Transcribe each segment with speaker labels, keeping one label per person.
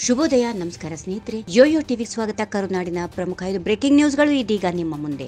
Speaker 1: ಶುಭೋದಯ ನಮಸ್ಕಾರ ಸ್ನೇಹಿತರೆ ಯೋಯೋ ಟಿವಿ ಸ್ವಾಗತ ಕರುನಾಡಿನ ಪ್ರಮುಖ ಐದು ಬ್ರೇಕಿಂಗ್ ನ್ಯೂಸ್ಗಳು ಇದೀಗ ನಿಮ್ಮ ಮುಂದೆ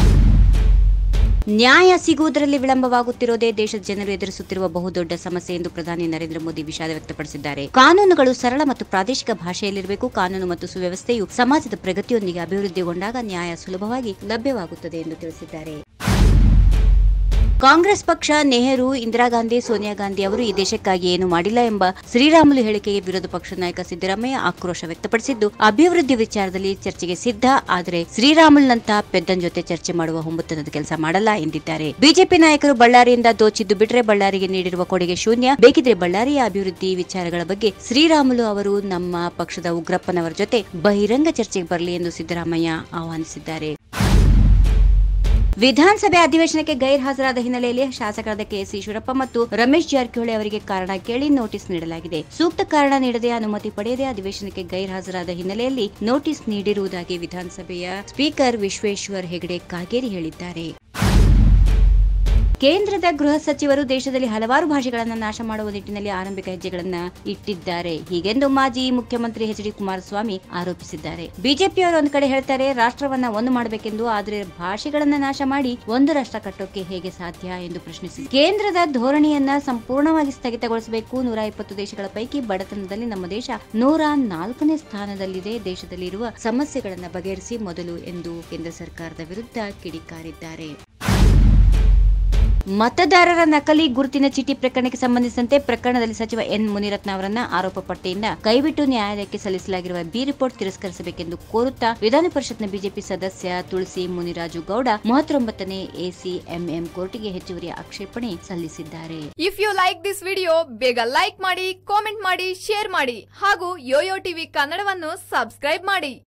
Speaker 1: ನ್ಯಾಯ ಸಿಗುವುದರಲ್ಲಿ ವಿಳಂಬವಾಗುತ್ತಿರುವುದೇ ದೇಶದ ಜನರು ಎದುರಿಸುತ್ತಿರುವ ಬಹುದೊಡ್ಡ ಸಮಸ್ಯೆ ಎಂದು ಪ್ರಧಾನಿ ನರೇಂದ್ರ ಮೋದಿ ವಿಷಾದ ವ್ಯಕ್ತಪಡಿಸಿದ್ದಾರೆ ಕಾನೂನುಗಳು ಸರಳ ಮತ್ತು ಪ್ರಾದೇಶಿಕ ಭಾಷೆಯಲ್ಲಿರಬೇಕು ಕಾನೂನು ಮತ್ತು ಸುವ್ಯವಸ್ಥೆಯು ಸಮಾಜದ ಪ್ರಗತಿಯೊಂದಿಗೆ ಅಭಿವೃದ್ಧಿಗೊಂಡಾಗ ನ್ಯಾಯ ಸುಲಭವಾಗಿ ಲಭ್ಯವಾಗುತ್ತದೆ ಎಂದು ತಿಳಿಸಿದ್ದಾರೆ ಕಾಂಗ್ರೆಸ್ ಪಕ್ಷ ನೆಹರು ಇಂದಿರಾ ಗಾಂಧಿ ಸೋನಿಯಾ ಗಾಂಧಿ ಅವರು ಈ ದೇಶಕ್ಕಾಗಿ ಏನು ಮಾಡಿಲ್ಲ ಎಂಬ ಶ್ರೀರಾಮುಲು ಹೇಳಿಕೆಗೆ ವಿರೋಧ ಪಕ್ಷದ ನಾಯಕ ಸಿದ್ದರಾಮಯ್ಯ ಆಕ್ರೋಶ ವ್ಯಕ್ತಪಡಿಸಿದ್ದು ಅಭಿವೃದ್ಧಿ ವಿಚಾರದಲ್ಲಿ ಚರ್ಚೆಗೆ ಸಿದ್ಧ ಆದರೆ ಶ್ರೀರಾಮುಲ್ನಂತಹ ಪೆದ್ದನ್ ಜೊತೆ ಚರ್ಚೆ ಮಾಡುವ ಹುಂಬುತನದ ಕೆಲಸ ಮಾಡಲ್ಲ ಎಂದಿದ್ದಾರೆ ಬಿಜೆಪಿ ನಾಯಕರು ಬಳ್ಳಾರಿಯಿಂದ ದೋಚಿದ್ದು ಬಿಟ್ರೆ ಬಳ್ಳಾರಿಗೆ ನೀಡಿರುವ ಕೊಡುಗೆ ಶೂನ್ಯ ಬೇಕಿದ್ರೆ ಬಳ್ಳಾರಿಯ ಅಭಿವೃದ್ಧಿ ವಿಚಾರಗಳ ಬಗ್ಗೆ ಶ್ರೀರಾಮುಲು ಅವರು ನಮ್ಮ ಪಕ್ಷದ ಉಗ್ರಪ್ಪನವರ ಜೊತೆ ಬಹಿರಂಗ ಚರ್ಚೆಗೆ ಬರಲಿ ಎಂದು ಸಿದ್ದರಾಮಯ್ಯ ಆಹ್ವಾನಿಸಿದ್ದಾರೆ ವಿಧಾನಸಭೆ ಅಧಿವೇಶನಕ್ಕೆ ಗೈರ್ ಹಾಜರಾದ ಹಿನ್ನೆಲೆಯಲ್ಲಿ ಶಾಸಕರಾದ ಕೆಎಸ್ ಈಶ್ವರಪ್ಪ ಮತ್ತು ರಮೇಶ್ ಜಾರಕಿಹೊಳಿ ಅವರಿಗೆ ಕಾರಣ ಕೇಳಿ ನೋಟಿಸ್ ನೀಡಲಾಗಿದೆ ಸೂಕ್ತ ಕಾರಣ ನೀಡದೆ ಅನುಮತಿ ಪಡೆಯದೆ ಅಧಿವೇಶನಕ್ಕೆ ಗೈರ್ ಹಾಜರಾದ ಹಿನ್ನೆಲೆಯಲ್ಲಿ ನೋಟಿಸ್ ನೀಡಿರುವುದಾಗಿ ವಿಧಾನಸಭೆಯ ಸ್ಪೀಕರ್ ವಿಶ್ವೇಶ್ವರ್ ಹೆಗಡೆ ಕಾಗೇರಿ ಹೇಳಿದ್ದಾರೆ ಕೇಂದ್ರದ ಗೃಹ ಸಚಿವರು ದೇಶದಲ್ಲಿ ಹಲವಾರು ಭಾಷೆಗಳನ್ನು ನಾಶ ಮಾಡುವ ನಿಟ್ಟಿನಲ್ಲಿ ಆರಂಭಿಕ ಹೆಜ್ಜೆಗಳನ್ನ ಇಟ್ಟಿದ್ದಾರೆ ಹೀಗೆಂದು ಮಾಜಿ ಮುಖ್ಯಮಂತ್ರಿ ಎಚ್ ಡಿ ಕುಮಾರಸ್ವಾಮಿ ಆರೋಪಿಸಿದ್ದಾರೆ ಬಿಜೆಪಿಯವರು ಒಂದು ಕಡೆ ಹೇಳ್ತಾರೆ ರಾಷ್ಟ್ರವನ್ನ ಒಂದು ಮಾಡಬೇಕೆಂದು ಆದರೆ ಭಾಷೆಗಳನ್ನ ನಾಶ ಮಾಡಿ ಒಂದು ರಾಷ್ಟ್ರ ಕಟ್ಟೋಕೆ ಹೇಗೆ ಸಾಧ್ಯ ಎಂದು ಪ್ರಶ್ನಿಸಿದರು ಕೇಂದ್ರದ ಧೋರಣೆಯನ್ನ ಸಂಪೂರ್ಣವಾಗಿ ಸ್ಥಗಿತಗೊಳಿಸಬೇಕು ನೂರ ಇಪ್ಪತ್ತು ದೇಶಗಳ ಪೈಕಿ ಬಡತನದಲ್ಲಿ ನಮ್ಮ ದೇಶ ನೂರ ನಾಲ್ಕನೇ ಸ್ಥಾನದಲ್ಲಿದೆ ದೇಶದಲ್ಲಿರುವ ಸಮಸ್ಯೆಗಳನ್ನ ಬಗೆಹರಿಸಿ ಮೊದಲು ಎಂದು ಕೇಂದ್ರ ಸರ್ಕಾರದ ವಿರುದ್ಧ ಕಿಡಿಕಾರಿದ್ದಾರೆ ಮತದಾರರ ನಕಲಿ ಗುರುತಿನ ಚೀಟಿ ಪ್ರಕರಣಕ್ಕೆ ಸಂಬಂಧಿಸಿದಂತೆ ಪ್ರಕರಣದಲ್ಲಿ ಸಚಿವ ಎನ್ ಮುನಿರತ್ನ ಅವರನ್ನ ಆರೋಪ ಪಟ್ಟಿಯಿಂದ ಕೈಬಿಟ್ಟು ನ್ಯಾಯಾಲಯಕ್ಕೆ ಸಲ್ಲಿಸಲಾಗಿರುವ ಬಿ ರಿಪೋರ್ಟ್ ತಿರಸ್ಕರಿಸಬೇಕೆಂದು ಕೋರುತ್ತಾ ವಿಧಾನ ಪರಿಷತ್ನ ಬಿಜೆಪಿ ಸದಸ್ಯ ತುಳಸಿ ಮುನಿರಾಜು ಗೌಡ ಮೂವತ್ತೊಂಬತ್ತನೇ ಎಸಿಎಂಎಂ ಕೋರ್ಟಿಗೆ ಹೆಚ್ಚುವರಿ ಆಕ್ಷೇಪಣೆ ಸಲ್ಲಿಸಿದ್ದಾರೆ
Speaker 2: if you like this video ಬೇಗ ಲೈಕ್ ಮಾಡಿ ಕಾಮೆಂಟ್ ಮಾಡಿ ಶೇರ್ ಮಾಡಿ ಹಾಗೂ ಯೋಯೋ ಟಿವಿ ಕನ್ನಡವನ್ನು ಸಬ್ಸ್ಕ್ರೈಬ್ ಮಾಡಿ